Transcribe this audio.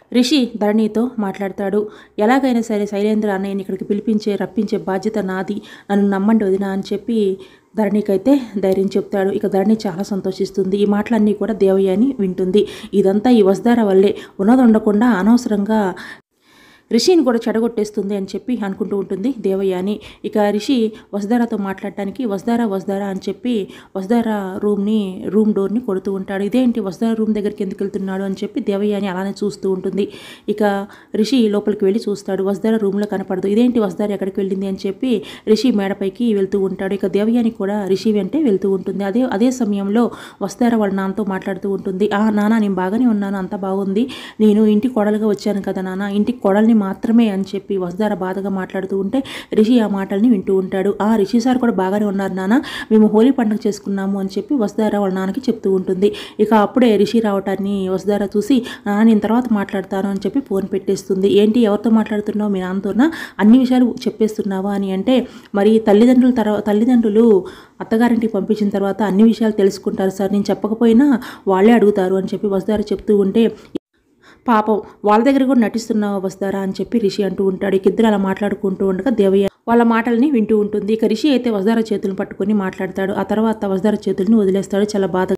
రిషి ధరణితో మాట్లాడతాడు ఎలాగైనా సరే శైలేంద్ర అన్నయ్యని ఇక్కడికి పిలిపించే రప్పించే బాధ్యత నాది నన్ను నమ్మండి వదినా అని చెప్పి ధరణికైతే ధైర్యం చెప్తాడు ఇక ధరణి చాలా సంతోషిస్తుంది ఈ మాటలన్నీ కూడా దేవయ్యని వింటుంది ఇదంతా ఈ వసుధార వల్లే ఉన్నది ఉండకుండా అనవసరంగా రిషిని కూడా చెడగొట్టేస్తుంది అని చెప్పి అనుకుంటూ ఉంటుంది దేవయాని ఇక రిషి వసుధారతో మాట్లాడటానికి వసుధార వసుధార అని చెప్పి వసుధార రూమ్ని రూమ్ డోర్ని కొడుతూ ఉంటాడు ఇదేంటి వసుధార రూమ్ దగ్గరికి ఎందుకు వెళ్తున్నాడు అని చెప్పి దేవయాని అలానే చూస్తూ ఉంటుంది ఇక రిషి లోపలికి వెళ్ళి చూస్తాడు వసుధార రూమ్లో కనపడదు ఇదేంటి వసుధార ఎక్కడికి వెళ్ళింది అని చెప్పి రిషి మేడపైకి వెళ్తూ ఉంటాడు ఇక దేవయాని కూడా రిషి వెంటే వెళ్తూ ఉంటుంది అదే అదే సమయంలో వసుధార వాళ్ళ నాన్నతో మాట్లాడుతూ ఉంటుంది ఆ నాన్న నేను బాగానే ఉన్నాను అంత బాగుంది నేను ఇంటి కోడలుగా వచ్చాను కదా నాన్న ఇంటి కోడల్ని మాత్రమే అని చెప్పి వసుధార బాధగా మాట్లాడుతూ ఉంటే రిషి ఆ మాటల్ని వింటూ ఉంటాడు ఆ రిషి సార్ కూడా బాగానే ఉన్నారు నాన్న మేము హోలీ పండుగ చేసుకున్నాము అని చెప్పి వసుధార వాళ్ళ నాన్నకి చెప్తూ ఉంటుంది ఇక అప్పుడే రిషి రావటాన్ని వసుధార చూసి నాన్న నేను తర్వాత మాట్లాడతాను అని చెప్పి ఫోన్ పెట్టేస్తుంది ఏంటి ఎవరితో మాట్లాడుతున్నావు మీ నాన్నతోనా అన్ని విషయాలు చెప్పేస్తున్నావా అని అంటే మరి తల్లిదండ్రుల తర్వాత తల్లిదండ్రులు అత్తగారింటికి పంపించిన తర్వాత అన్ని విషయాలు తెలుసుకుంటారు సార్ నేను చెప్పకపోయినా వాళ్ళే అడుగుతారు అని చెప్పి వసుధార చెప్తూ ఉంటే పాపం వాళ్ళ దగ్గర కూడా నటిస్తున్నావా వస్తారా అని చెప్పి రిషి అంటూ ఉంటాడు ఇక ఇద్దరు అలా మాట్లాడుకుంటూ ఉండగా దేవయ్య వాళ్ళ మాటల్ని వింటూ ఉంటుంది ఇక రిషి అయితే వసుధార చేతులను పట్టుకొని మాట్లాడతాడు ఆ తర్వాత వసుధార చేతుల్ని వదిలేస్తాడు చాలా బాధ